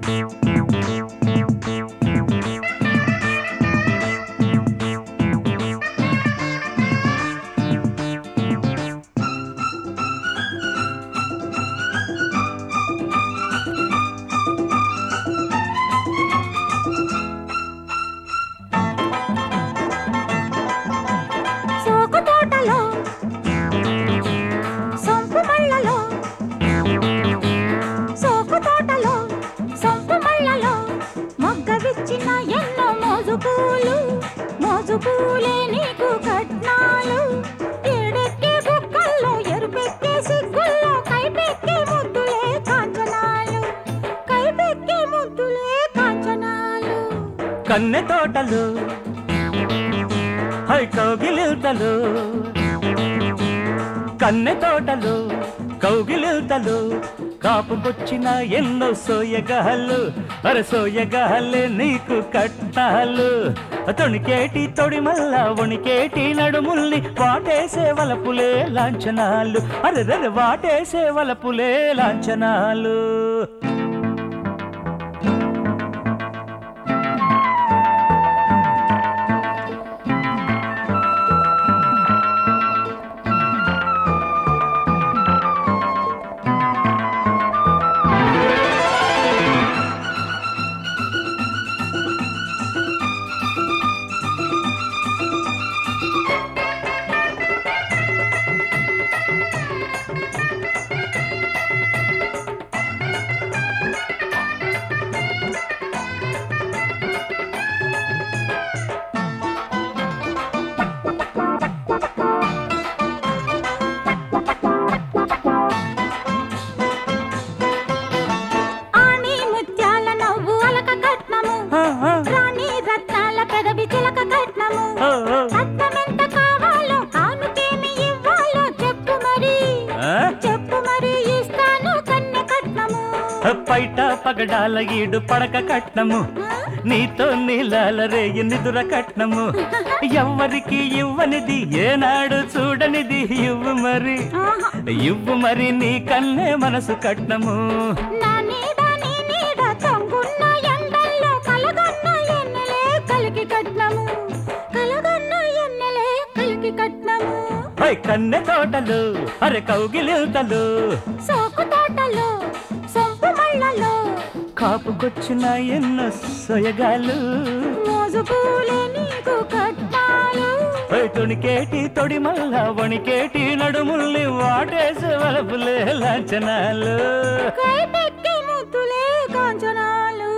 సోకు తోటలో సొంపు మళ్ళలో సోకు తోటలో సొంపు మళ్ళలో మొగ్గ విచ్చిన ఎన్నో మోజు పూలు మోజు పూలే నీకు కట్నాలు ఏడెక్కే బుక్కల్లో ఎరుపెక్కే సిగ్గుల్లో కైపెక్కే ముద్దులే కాంచనాలు కైపెక్కే ముద్దులే కాంచనాలు కన్నె తోటలు హై కౌగిలితలు కన్నె తోటలు కౌగిలితలు కాపుకొచ్చిన ఎన్నో సోయగాళ్ళు అర సోయగాళ్ళే నీకు కట్టాలు తొణికేటి తొడి మల్ల వణికేటి నడుముల్ని వాటేసే వలపులే లాంఛనాలు అరెరర వాటేసే వలపులే లాంఛనాలు ఆణి ముత్యాల నవ్వు అలక కట్నము ఆ, ఆ, రాణి రత్నాల పెదవి చిలక కట్నము ఆ, ఆ. కట్నమెంత కావాలో కానుకేమి ఇవ్వాలో చెప్పు మరి ఆ? చెప్పు మరి ఇస్తాను కన్నె కట్నము పైట పగడాల ఈడు పడక కట్నము నీతో నీలాల రేయి నిదుర కట్నము ఎవ్వరికి ఇవ్వనిది ఏనాడు చూడనిది ఇవ్వు మరి ఆహా. ఇవ్వు మరి నీ కన్నే మనసు కట్నము నా నీడ నీ నీడ తొంగున్న ఎండల్లో కలగన్న ఎన్నెలే కలికి కట్నము కలగన్న ఎన్నెలే కలికి కట్నము పై కన్నె తోటలు అరె కౌగిలితలు సోకు తోటలో సొంపు మళ్ళలో కాపుకొచ్చిన ఎన్నో సొయగాలు మోజు పూలే నీకు కట్టాలు పై తొణికేటి తొడి మల్ల వణికేటి నడుముల్ని వాటేసి వలపులే లాంఛనాలు కైపెక్కి ముద్దులే కాంచనాలు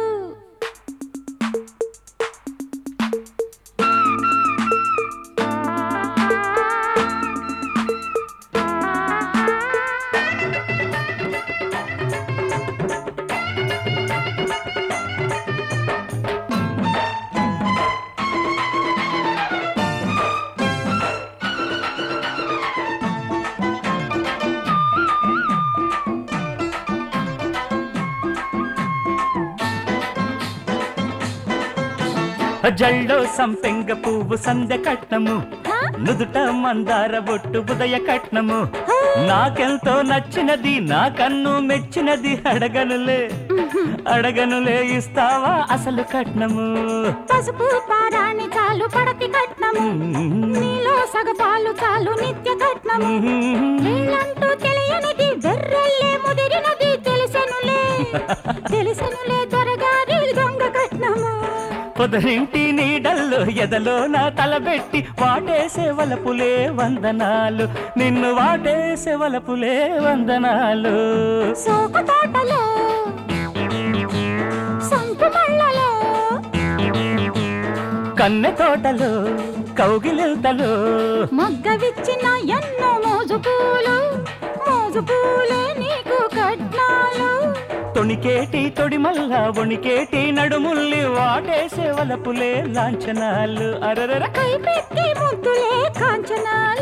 జల్లో సంపెంగ పువ్వు సందె కట్నము హ? నుదుట మందార బొట్టు ఉదయ కట్నము నాకెంతో నచ్చినది నా కన్ను మెచ్చినది అడగనులే అడగనులే ఇస్తావా అసలు కట్నము పసుపు పారాణి చాలు పడతి కట్నము నీలో సగపాలు చాలు నిత్య కట్నము వీళ్ళంటూ తెలియనిది వెర్రెల్లే ముదిరినది తెలిసెనులే తెలిసెనులే దొరగారి దొంగ కట్నము పొదరింటి నీడల్లో ఎదలో నా తలబెట్టి వాటేసే వలపులే వందనాలు నిన్ను వాటేసే వలపులే వందనాలు సోకు తోటలో సంకు మళ్ళలో కన్నె తోటలు కౌగిలితలు మొగ్గ విచ్చిన ఎన్నో మోజు పూలు మోజు పూలే నీకు కట్నాలు తొణికేటి తొడి మల్ల వణికేటి నడుముల్ని వాటేసే వలపులే లాంఛనాలు అరరర కైపెక్కి ముద్దులే కాంచనాలు